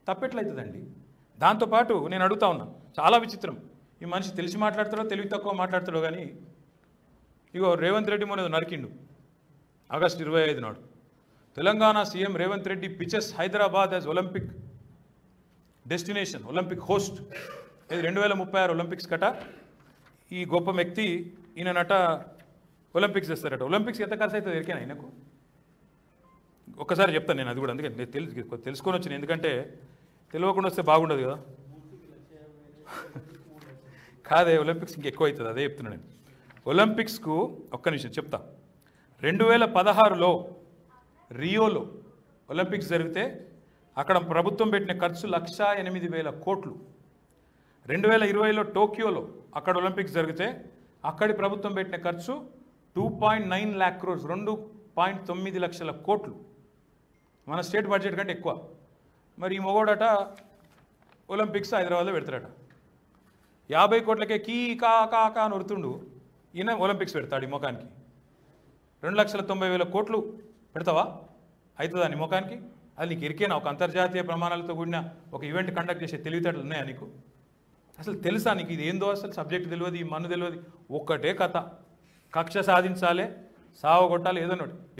తప్పెట్లయితుందండి దాంతోపాటు నేను అడుగుతా ఉన్నా చాలా విచిత్రం ఈ మనిషి తెలిసి మాట్లాడతాడో తెలివి తక్కువ మాట్లాడతాడో కానీ ఇగో రేవంత్ రెడ్డి మొన్న ఏదో నరికిండు ఆగస్టు ఇరవై ఐదు నాడు Telangana CM Revanth Reddy pitches Hyderabad as Olympic destination Olympic host ఇది రెండు వేల ముప్పై ఆరు ఒలింపిక్స్ కట ఈ గొప్ప వ్యక్తి ఈయననట ఒలింపిక్స్ చేస్తారట ఒలింపిక్స్ ఎంత ఖర్చు అవుతుంది ఎరికేనా ఆయనకు ఒక్కసారి చెప్తాను నేను అది కూడా అందుకే నేను తెలుసు తెలుసుకొని వచ్చిన ఎందుకంటే తెలియకుండా వస్తే బాగుండదు కదా కాదే ఒలింపిక్స్ ఇంకెక్కువ అవుతుంది అదే చెప్తున్నాను నేను ఒలింపిక్స్కు ఒక్క నిమిషం చెప్తా రెండు వేల పదహారులో రియోలో ఒలింపిక్స్ జరిగితే అక్కడ ప్రభుత్వం పెట్టిన ఖర్చు లక్ష ఎనిమిది వేల కోట్లు రెండు వేల ఇరవైలో టోక్యోలో అక్కడ ఒలింపిక్స్ జరిగితే అక్కడి ప్రభుత్వం పెట్టిన ఖర్చు two point nine lakh crores రెండు పాయింట్ తొమ్మిది లక్షల కోట్లు మన స్టేట్ బడ్జెట్ కంటే ఎక్కువ మరి ఈ మొగోడట ఒలింపిక్స్ హైదరాబాద్లో పెడతాడట యాభై కోట్లకే కీ కా కా కా అని ఉరుతుండు ఈయన ఒలింపిక్స్ పెడతాడు ఈ ముఖానికి రెండు లక్షల తొంభై వేల కోట్లు పెడతావా అవుతుందా నీ ముఖానికి అది నీకు ఇరికేనా ఒక అంతర్జాతీయ ప్రమాణాలతో కూడిన ఒక ఈవెంట్ కండక్ట్ చేసే తెలివితేటలు ఉన్నాయా నీకు అసలు తెలుసా నీకు ఇది ఏందో అసలు సబ్జెక్ట్ తెలియదు ఈ మన్ను తెలియదు ఒక్కటే కథ కక్ష సాధించాలి సావ కొట్టాలి ఏదన్నోటి